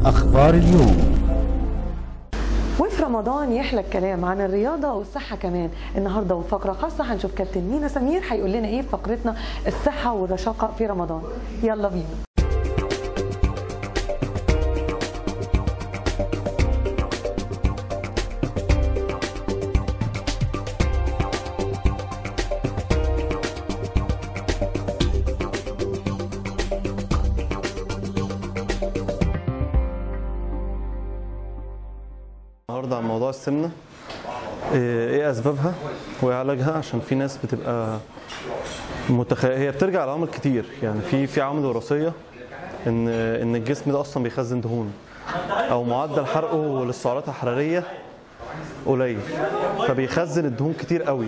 أخبار اليوم وفي رمضان يحلى الكلام عن الرياضة والصحة كمان النهاردة وفقرة خاصة هنشوف كابتن مينا سمير هيقول لنا ايه في فقرتنا الصحة والرشاقة في رمضان يلا بينا النهارده عن موضوع السمنه ايه إيه اسبابها وايه علاجها عشان في ناس بتبقى متخ... هي بترجع لعوامل كتير يعني في في عوامل وراثيه ان ان الجسم ده اصلا بيخزن دهون او معدل حرقه للسعرات الحراريه قليل فبيخزن الدهون كتير قوي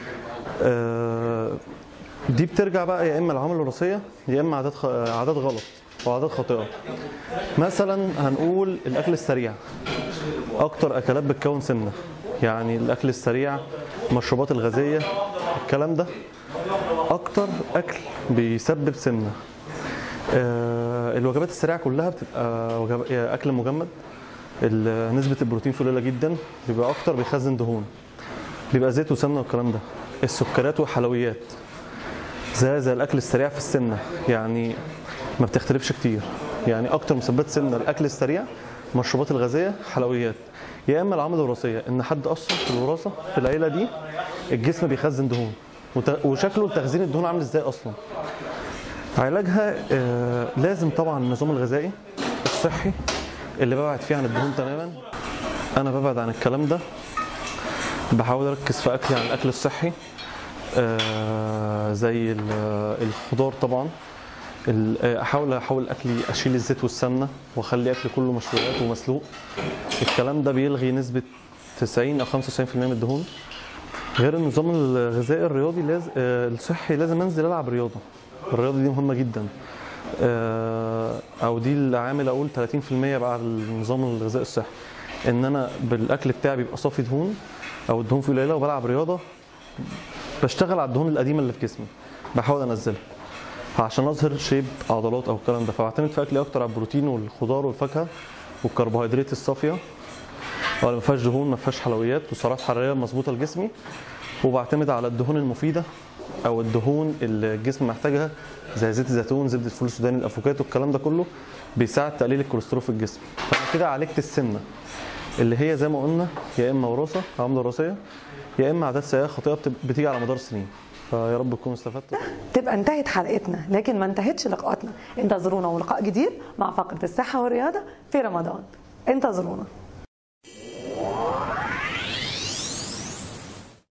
آه، دي بترجع بقى يا اما العوامل الوراثيه يا اما عادات خ... عادات غلط او عادات خاطئه مثلا هنقول الاكل السريع اكتر اكلات بتكون سمنه يعني الاكل السريع المشروبات الغازيه الكلام ده اكتر اكل بيسبب سمنه آه، الوجبات السريعه كلها بتبقى وجب... اكل مجمد ال- نسبه البروتين فيه قليله جدا بيبقى اكتر بيخزن دهون بيبقى زيت وسمنه والكلام ده السكريات والحلويات زي زي الاكل السريع في السمنه يعني ما بتختلفش كتير يعني اكتر مسببات سمنه الاكل السريع المشروبات الغازيه حلويات يا اما العوامل الوراثيه ان حد اصلا في الوراثه في العيله دي الجسم بيخزن دهون وت- وشكله تخزين الدهون عامل ازاي اصلا علاجها آه، لازم طبعا النظام الغذائي الصحي اللي ببعد فيه عن الدهون تماما انا ببعد عن الكلام ده بحاول اركز في اكلي عن الاكل الصحي آه، زي ال- الخضار طبعا ال- آه، احاول احاول اكلي اشيل الزيت والسمنه واخلي اكلي كله مشويات ومسلوق الكلام ده بيلغي نسبه 90 او 95% من الدهون غير النظام الغذائي الرياضي لازم الصحي لازم انزل العب رياضه الرياضه دي مهمه جدا آه، او دي العامل اقول 30% بقى على النظام الغذائي الصحي ان انا بالاكل بتاعي بيبقى صافي دهون او الدهون فيه قليله وبلعب رياضه بشتغل على الدهون القديمه اللي في جسمي بحاول انزلها عشان اظهر شيب عضلات او الكلام ده فبعتمد في اكلي اكتر على البروتين والخضار والفاكهه والكربوهيدرات الصافيه ولا ما فيهاش دهون ما فيهاش حلويات وسعرات حراريه مظبوطه لجسمي وبعتمد على الدهون المفيده او الدهون اللي الجسم محتاجها زي زيت الزيتون زبده الفول السوداني الافوكاتو الكلام ده كله بيساعد تقليل الكوليسترول في الجسم فانا كده عالجت السمنه اللي هي زي ما قلنا يا اما وراثه عوامل وراثيه يا اما عادات سيئه خاطئه بت- بتيجي على مدار سنين فيا رب تكونوا استفدتوا تبقى انتهت حلقتنا لكن ما انتهتش لقاءاتنا انتظرونا ولقاء جديد مع فقرة الصحة والرياضة في رمضان انتظرونا